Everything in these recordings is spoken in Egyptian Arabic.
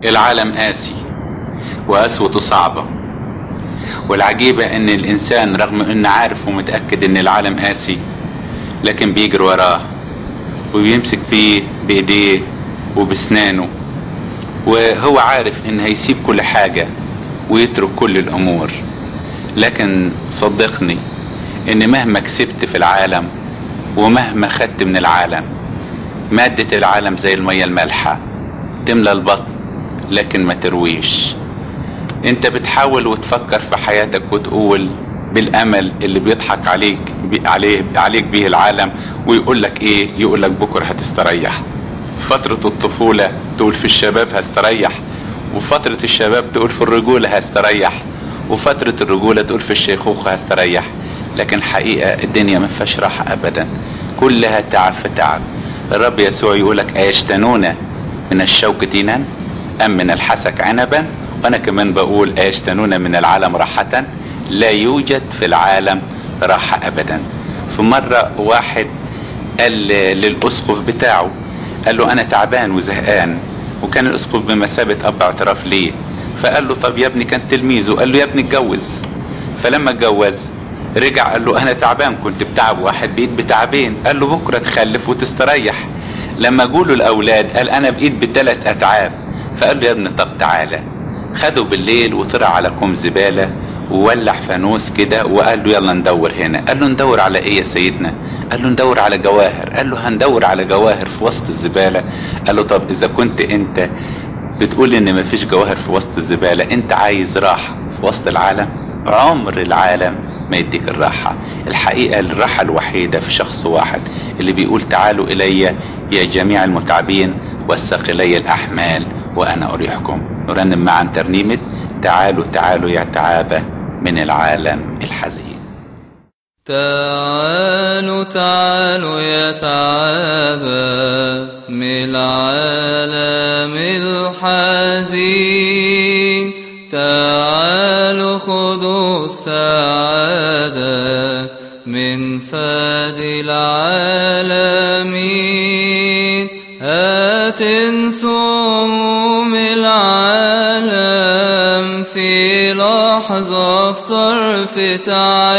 العالم قاسي وقسوته صعبة والعجيبة ان الانسان رغم انه عارف ومتأكد ان العالم قاسي لكن بيجري وراه وبيمسك فيه بايديه وبسنانه وهو عارف ان هيسيب كل حاجة ويترك كل الامور لكن صدقني ان مهما كسبت في العالم ومهما خدت من العالم مادة العالم زي المية المالحة تملى البطن لكن ما ترويش انت بتحاول وتفكر في حياتك وتقول بالامل اللي بيضحك عليك بي عليه عليك بيه العالم ويقول لك ايه يقول لك بكره هتستريح فترة الطفولة تقول في الشباب هستريح وفترة الشباب تقول في الرجولة هستريح وفترة الرجولة تقول في الشيخوخة هستريح لكن حقيقة الدنيا ما فيهاش راحة ابدا كلها تعب في تعب الرب يسوع يقولك ايشتنون من الشوك دينا ام من الحسك عنبا وانا كمان بقول ايشتنون من العالم راحة لا يوجد في العالم راحة ابدا في مرة واحد قال للاسقف بتاعه قال له انا تعبان وزهقان وكان الاسقف بمثابة اب اعتراف ليه فقال له طب يا ابني كان تلميذه قال له يا ابني اتجوز فلما اتجوز رجع قال له انا تعبان كنت بتعب واحد بقيت بتعبين قال له بكره تخلف وتستريح لما جوله الاولاد قال انا بقيت بثلاث اتعاب فقال له يا ابني طب تعالى خده بالليل وطلع على كوم زباله وولع فانوس كده وقال له يلا ندور هنا قال له ندور على ايه يا سيدنا قال له ندور على جواهر قال له هندور على جواهر في وسط الزباله قال له طب اذا كنت انت بتقول ان مفيش جواهر في وسط الزباله انت عايز راحه في وسط العالم عمر العالم ما يديك الراحة الحقيقة الراحة الوحيدة في شخص واحد اللي بيقول تعالوا إلي يا جميع المتعبين والثقلي الأحمال وأنا أريحكم نرنم معا ترنيمة تعالوا تعالوا يا تعابة من العالم الحزين تعالوا تعالوا يا تعابة من العالم الحزين تعالوا خذوا السعادة من فاد العالمين هات سموم العالم في لحظة في طرفة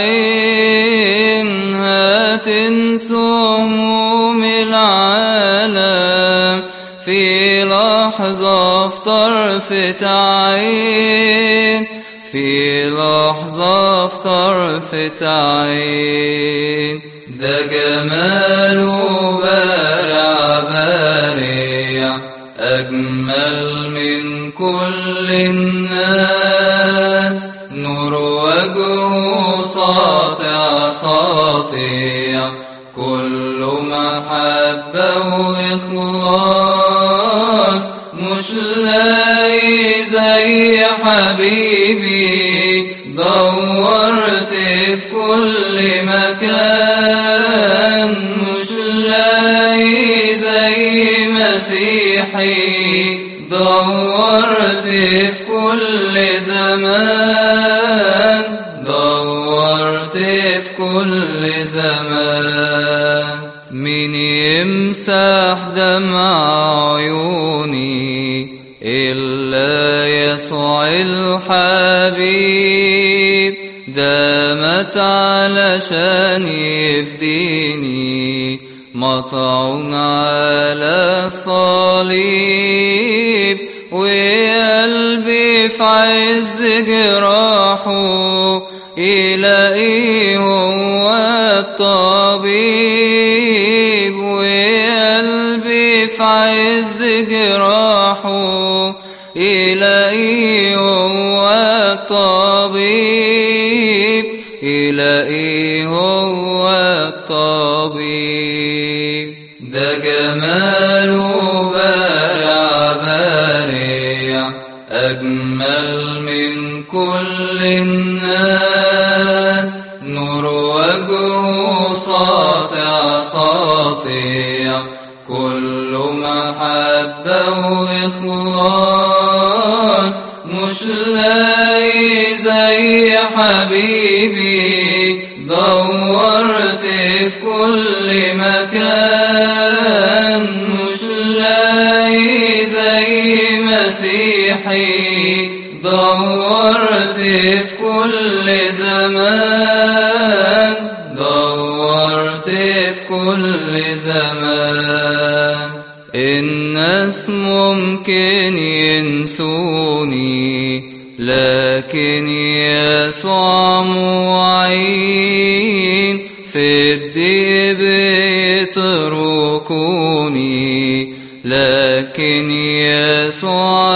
عين هات سموم العالم في لحظة في طرفة عين في لحظة في طرفة عين ده جماله بارع بارع أجمل من كل الناس نور وجهه ساطع ساطع كل محبة وإخلاص مش لاقي زي حبيبي دورت في كل مكان مش لاقي زي مسيحي دورت في كل زمان دورت في كل زمان مين يمسح دمع عيوني إلا يسوع الحبيب ده مات علشان يفديني مطعون على الصليب وقلبي في عز جراحه يلاقيه هو الطبيب وقلبي في عز جراحه يلاقيه هو الطبيب يلاقيه هو الطبيب ده جماله بارع بارع أجمل من كل الناس نور وجهه ساطع ساطع كل محبة وإخلاص مش لاقي زي حبيبي دورت في كل مكان مش لاقي لاقي زي مسيحي دورت في كل زمان دورت في كل زمان الناس ممكن ينسوني لكن يسوع معين في الديب يتركوني لكن يسوع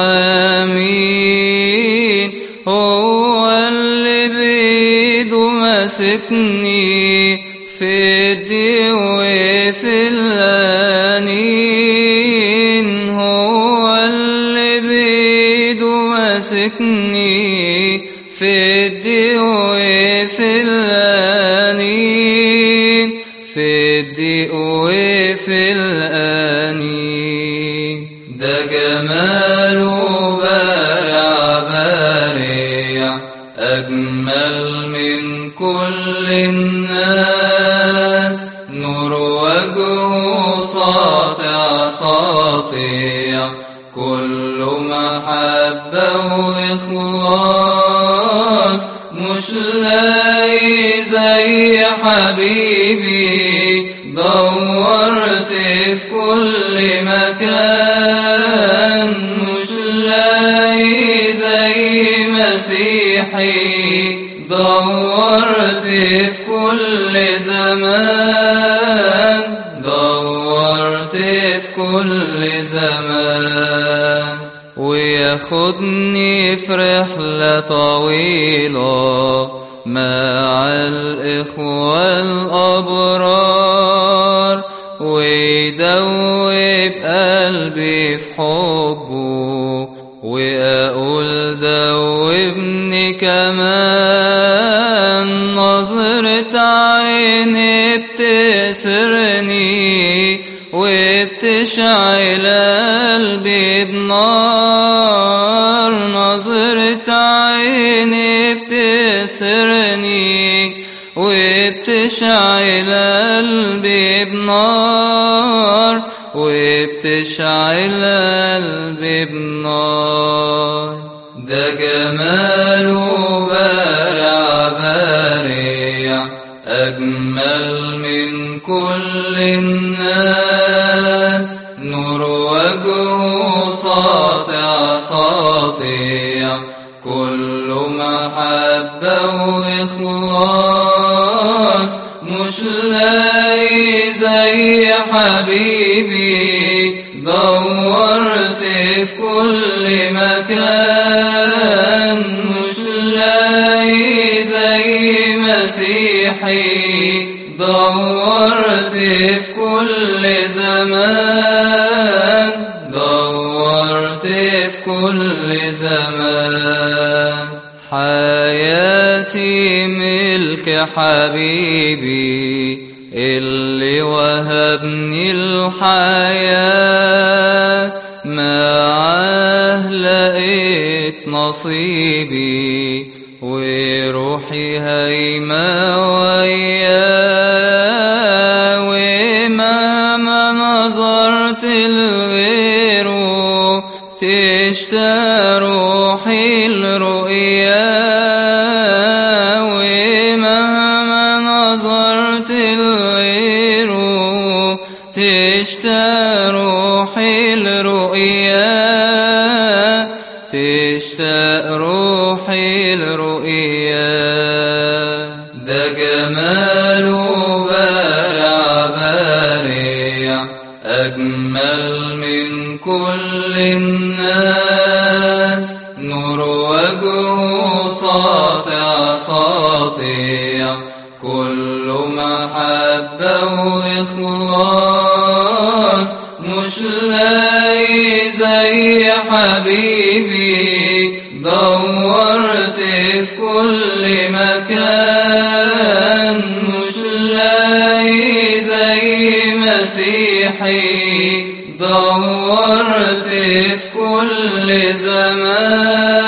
امين هو اللي بيده ماسكني في الدي وفي الانين هو اللي بيده ماسكني في الدي وفي الانين في الدي وفي الانين ده جماله بارع بارع أجمل من كل الناس نور وجهه ساطع ساطع كل محبة وإخلاص مش لاقي زي حبيبي دورت في كل مكان مش لاقي زي مسيحي دورت في كل زمان دورت في كل زمان وياخدني في رحلة طويلة مع الإخوة الأبرار ويدوب قلبي في حبه وأقول دوبني كمان نظرة عيني بتسرني وبتشعل قلبي بنار نظرة عيني بتسرني وبتشعل قلبي بنار وبتشعل قلبي بنار ده جماله بارع بارع أجمل من كل الناس نور وجهه ساطع ساطع كل محبة وإخلاص مش لاقي زي حبيبي دورت في كل مكان مش لاقي زي مسيحي دورت في كل زمان دورت في كل زمان حياتي ملك حبيبي اللي وهبني الحياة معاه لقيت نصيبي وروحي هيمة وياه ومهما نظرت لغيره تشتاق روحي الرؤيا ومهما نظرت لغيره تشتاق روحي الرؤيا تشتاق روحي الرؤيا ده جماله بارع بارع أجمل من كل الناس نور وجهه ساطع ساطع كل محبة وإخلاص مش لاقي زي حبيبي دورت في كل مكان مش لاقي زي مسيحي دورت في كل زمان